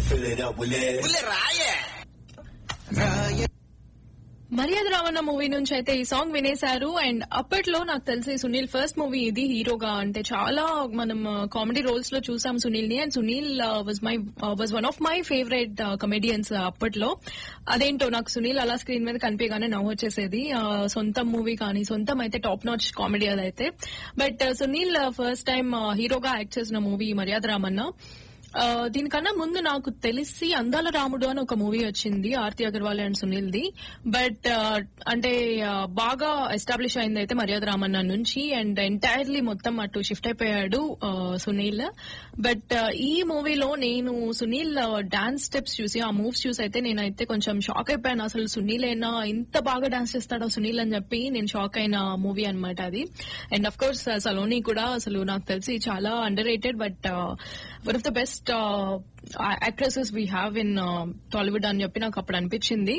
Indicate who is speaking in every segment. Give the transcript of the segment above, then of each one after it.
Speaker 1: fill it up with it.
Speaker 2: మర్యాద Ravana movie నుంచి అయితే ఈ సాంగ్ వినేశారు అండ్ అప్పట్లో నాకు తెలిసి సునీల్ ఫస్ట్ మూవీ ఇది హీరోగా అంటే చాలా మనం కామెడీ రోల్స్ లో చూసాం సునీల్ ని and Sunil was my was one of my favourite comedians అప్పట్లో అదేంటో నాకు సునీల్ అలా స్క్రీన్ మీద కనిపించగానే నవ్వు వచ్చేసేది ఆ, సొంతం మూవీ కానీ సొంతం అయితే టాప్ నాచ్ కామెడీ అదైతే బట్ సునీల్ ఫస్ట్ టైం హీరోగా యాక్ట్ చేసిన మూవీ మర్యాద రామన్న ఆ, దీనికన్నా ముందు నాకు తెలిసి అందాల రాముడు అని ఒక మూవీ వచ్చింది Aarti Agarwal and Sunil the but ఆ, అంటే ఆ, బాగా ఎస్టాబ్లిష్ అయింది అయితే మర్యాద రామన్న నుంచి అండ్ ఎంటైర్లీ మొత్తం అటు షిఫ్ట్ అయిపోయాడు ఆ, సునీల్ బట్ ఆ, ఈ మూవీలో నేను సునీల్ డాన్స్ స్టెప్స్ చూసి ఆ మూవ్స్ చూసి అయితే నేనైతే కొంచెం షాక్ అయిపోయాను అసలు సునీల్ అయినా ఇంత బాగా డాన్స్ చేస్తాడో సునీల్ అని చెప్పి నేను షాక్ అయిన మూవీ అన్నమాట అది అండ్ అఫ్ కోర్స్ సలోని కూడా అసలు నాకు తెలిసి చాలా underrated but one of the best actresses we have in Tollywood అని చెప్పి నాకు అప్పుడు అనిపించింది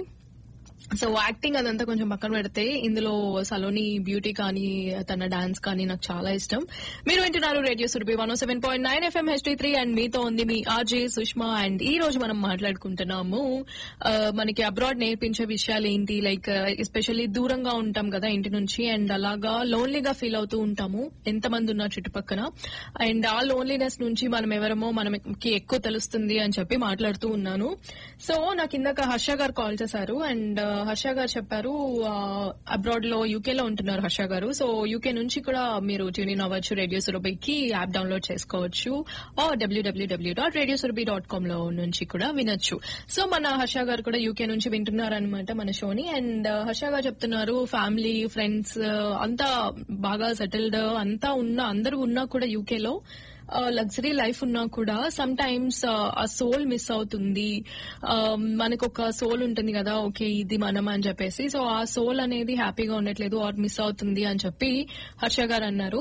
Speaker 2: సో యాక్టింగ్ అదంతా కొంచెం పక్కన పెడితే ఇందులో సలోని బ్యూటీ కానీ తన డాన్స్ కానీ నాకు చాలా ఇష్టం మీరు వింటున్నారు radio Surabhi one seven point nine FM HD three and మీతో ఉంది మీ ఆర్జే సుష్మా అండ్ ఈ రోజు మనం మాట్లాడుకుంటున్నాము ఆ, మనకి అబ్రాడ్ నేర్పించే విషయాలు ఏంటి లైక్ ఎస్పెషల్లీ దూరంగా ఉంటాం కదా ఇంటి నుంచి అండ్ అలాగా లోన్లీగా ఫీల్ అవుతూ ఉంటాము ఎంతమంది ఉన్నారు చుట్టుపక్కల అండ్ ఆ లోన్లీనెస్ నుంచి మనం ఎవరమో మనకి ఎక్కువ తెలుస్తుంది అని చెప్పి మాట్లాడుతూ ఉన్నాను సో నాకు ఇందాక హర్ష గారు కాల్ చేశారు అండ్ హర్ష గారు చెప్పారు అబ్రాడ్ లో యూకే లో ఉంటున్నారు హర్ష గారు సో యూకే నుంచి కూడా మీరు ట్యూన్ ఇన్ అవ్వచ్చు రేడియో సురభికి యాప్ డౌన్లోడ్ చేసుకోవచ్చు డబ్ల్యూడబ్ల్యూడబ్ల్యూ dot radio Surabhi dot com లో నుంచి కూడా వినొచ్చు సో మన హర్ష గారు కూడా యూకే నుంచి వింటున్నారు అనమాట మన షోని అండ్ హర్ష గారు చెప్తున్నారు ఫ్యామిలీ ఫ్రెండ్స్ అంతా బాగా సెటిల్డ్ అంతా ఉన్నా అందరూ ఉన్నా కూడా యూకేలో లగ్జరీ లైఫ్ ఉన్నా కూడా సమ్ టైమ్స్ ఆ సోల్ మిస్ అవుతుంది మనకు ఒక సోల్ ఉంటుంది కదా ఓకే ఇది మనం అని చెప్పేసి సో ఆ సోల్ అనేది హ్యాపీగా ఉండట్లేదు ఆర్ మిస్ అవుతుంది అని చెప్పి హర్ష గారు అన్నారు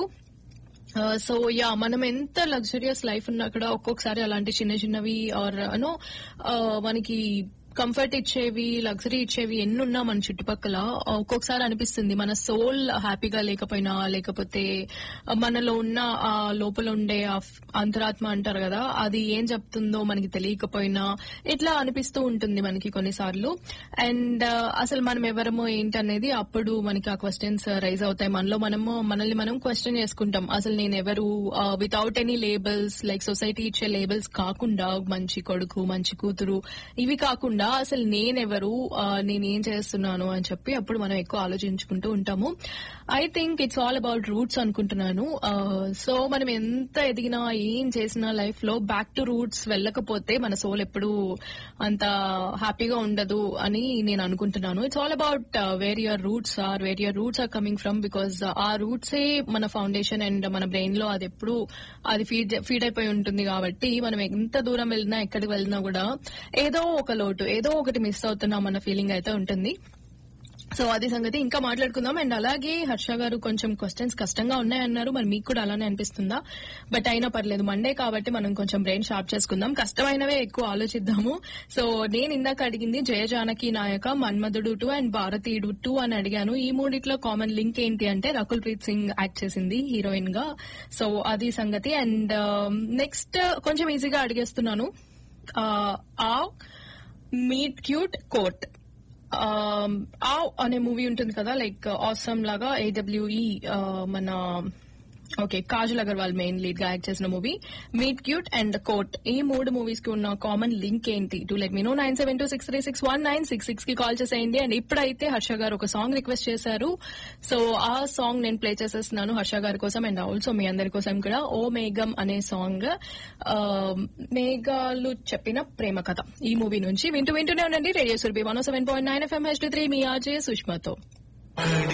Speaker 2: సో యా మనం ఎంత లగ్జరియస్ లైఫ్ ఉన్నా కూడా ఒక్కొక్కసారి అలాంటి చిన్న చిన్నవి ఆర్ యూనో మనకి కంఫర్ట్ ఇచ్చేవి లగ్జరీ ఇచ్చేవి ఎన్ని ఉన్నా మన చుట్టుపక్కల ఒక్కొక్కసారి అనిపిస్తుంది మన సోల్ హ్యాపీగా లేకపోయినా లేకపోతే మనలో ఉన్న ఆ లోపల ఉండే ఆ ఫ్- అంతరాత్మ అంటారు కదా అది ఏం చెప్తుందో మనకి తెలియకపోయినా ఇట్లా అనిపిస్తూ ఉంటుంది మనకి కొన్నిసార్లు అండ్ అసలు మనం ఎవరమో ఏంటనేది అప్పుడు మనకి ఆ క్వశ్చన్స్ రైజ్ అవుతాయి మనలో మనము మనల్ని మనం క్వశ్చన్ చేసుకుంటాం అసలు నేను ఎవరు without any labels like society ఇచ్చే లేబుల్స్ కాకుండా మంచి కొడుకు మంచి కూతురు ఇవి కాకుండా అసలు నేనెవరు ఆ, నేను ఏం చేస్తున్నాను అని చెప్పి అప్పుడు మనం ఎక్కువ ఆలోచించుకుంటూ ఉంటాము I think it's all about roots అనుకుంటున్నాను సో మనం ఎంత ఎదిగినా ఏం చేసినా లైఫ్ లో బ్యాక్ టు రూట్స్ వెళ్ళకపోతే మన సోల్ ఎప్పుడు అంత హ్యాపీగా ఉండదు అని నేను అనుకుంటున్నాను it's all about where your roots are where your roots are coming from because ఆ రూట్సే మన ఫౌండేషన్ అండ్ మన బ్రెయిన్ లో అది ఎప్పుడు అది ఫీడ్ ఫీడ్ అయిపోయి ఉంటుంది కాబట్టి మనం ఎంత దూరం వెళ్ళినా ఎక్కడికి వెళ్ళినా కూడా ఏదో ఒక లోటు ఏదో ఒకటి మిస్ అవుతున్నాం అన్న ఫీలింగ్ అయితే ఉంటుంది సో అది సంగతి ఇంకా మాట్లాడుకుందాం అండ్ అలాగే హర్ష గారు కొంచెం క్వశ్చన్స్ కష్టంగా ఉన్నాయన్నారు మరి మీకు కూడా అలానే అనిపిస్తుందా బట్ అయినా పర్లేదు మండే కాబట్టి మనం కొంచెం బ్రెయిన్ షార్ప్ చేసుకుందాం కష్టమైనవే ఎక్కువ ఆలోచిద్దాము సో నేను ఇందాక అడిగింది Jaya Janaki Nayaka Manmadhudu two and Bharateeyudu two అని అడిగాను ఈ మూడిట్లో కామన్ లింక్ ఏంటి అంటే రకుల్ ప్రీత్ సింగ్ యాక్ట్ చేసింది హీరోయిన్ గా సో అది సంగతి అండ్ నెక్స్ట్ కొంచెం ఈజీగా అడిగేస్తున్నాను ఆ మీట్ క్యూట్ కోట్ ఆవ్ అనే మూవీ ఉంటుంది కదా లైక్ ఆసమ్ లాగా ఏడబ్ల్యూఈ మన okay Kajal Aggarwal main lead గా యాక్ట్ చేసిన movie meet cute and quote ఈ మూడు మూవీస్ కి ఉన్న కామన్ లింక్ ఏంటి to let me know nine seven two six three six one nine six six కి కాల్ చేసేయండి అండ్ ఇప్పుడైతే హర్ష గారు ఒక సాంగ్ రిక్వెస్ట్ చేశారు సో ఆ సాంగ్ నేను ప్లే చేసేస్తున్నాను హర్ష గారి కోసం అండ్ ఆల్సో మీ అందరి కోసం కూడా ఓ మేఘం అనే సాంగ్ మేఘాలు చెప్పిన ప్రేమ కథ ఈ మూవీ నుంచి వింటూ వింటూనే ఉండండి radio Surabhi one seven point nine FM H three మీ ఆర్జే సుష్మాతో